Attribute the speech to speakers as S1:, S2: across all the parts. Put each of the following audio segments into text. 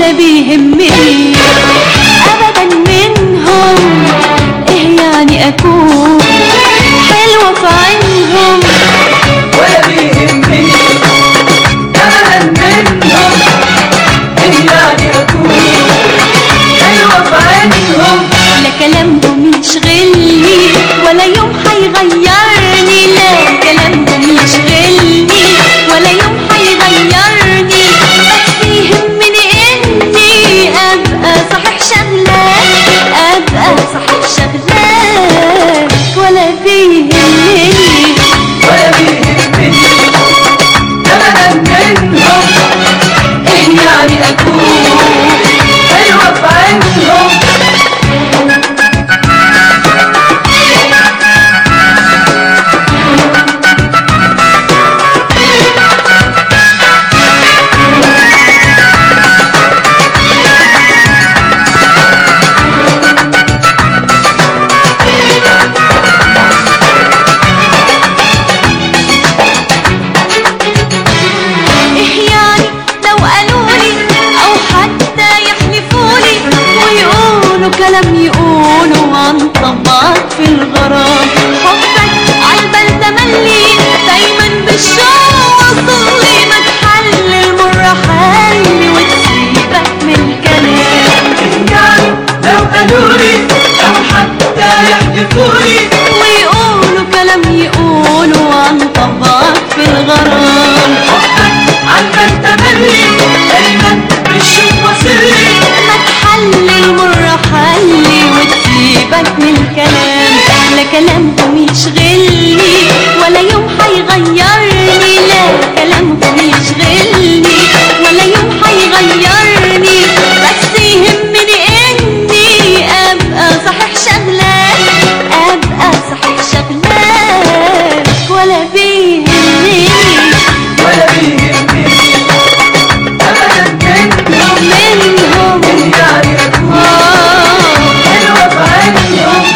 S1: ولا بيهمني ابدا منهم ايه يعني اكون حلوة في عينهم
S2: ولا بيهمني ابدا منهم إن يعني اكون حلوة في عينهم
S1: لا كلامهم يشغلني ولا يوم هيغيرني لا كلامهم يشغلني ولا يوم هيغيرني بس يهمني اني ابقى صحيح شغلة ابقى صحيح شغلة ولا بيهمني
S2: ولا بيهمني ابدا منهم إن يعني اكون حلوة في عينهم
S1: ايه يعني لو قالولي او حتى يحلفولي ويقولوا كلام يقولوا عن طبعك في الغرام حبك عالبال تملي دايما بالشوق وصلي ما تحل المر حل وتسيبك من الكلام
S2: يعني لو قالولي أو حتى يحدفولي
S1: ويقولوا كلام يقولوا عن طبعك في الغرام
S2: حبك عالبال تملي دايما بالشوق وصلي
S1: ما تحل المر حلي وتسيبك من الكلام لا كلامهم يشغلني ولا يوم هيغيرني لا كلامهم يشغلني ولا يوم هيغيرني بس يهمني اني ابقى صحيح شغلة ابقى صحيح شغلة ولا بيهمني
S2: ولا بيهمني أبدا منهم
S1: منهم
S2: إن يعني أكون
S1: آه
S2: حلوة في عينهم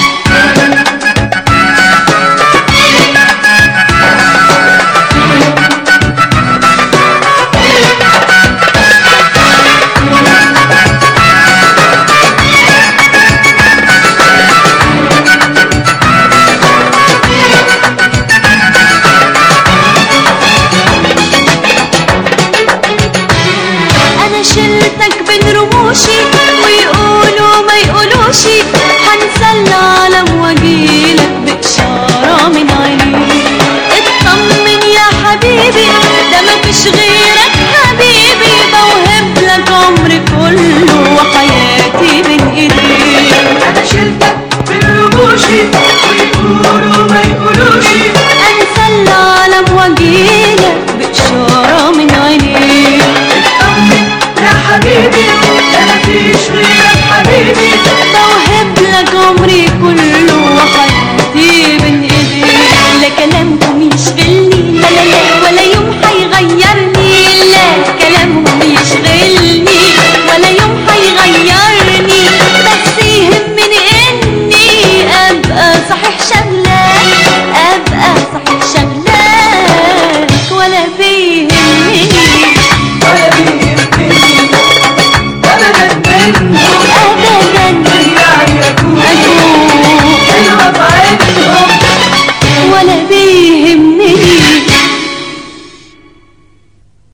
S1: انا شلتك بين رموشي ويقولوا ما يقولوش هنسلى على واجيلك بإشارة من عيني اطمن يا حبيبي ده مفيش غيرك حبيبي بوهب لك عمري كله وحياتي بين ايديك
S2: أنا شلتك من رموشي ويقولوا ما يقولوش
S1: انسلى على واجيلك بإشارة من عينيك
S2: اطمن يا حبيبي ده مفيش غيرك حبيبي
S1: بوهب لك عمري كله وحياتي بين ايديك لا كلامهم يشغلني لا لا لا ولا يوم هيغيرني لا كلامهم يشغلني ولا يوم هيغيرني بس يهمني اني ابقى صحيح شغلة ابقى صحيح شغلة ولا بيهمني
S2: ولا بيهمني أبدا منهم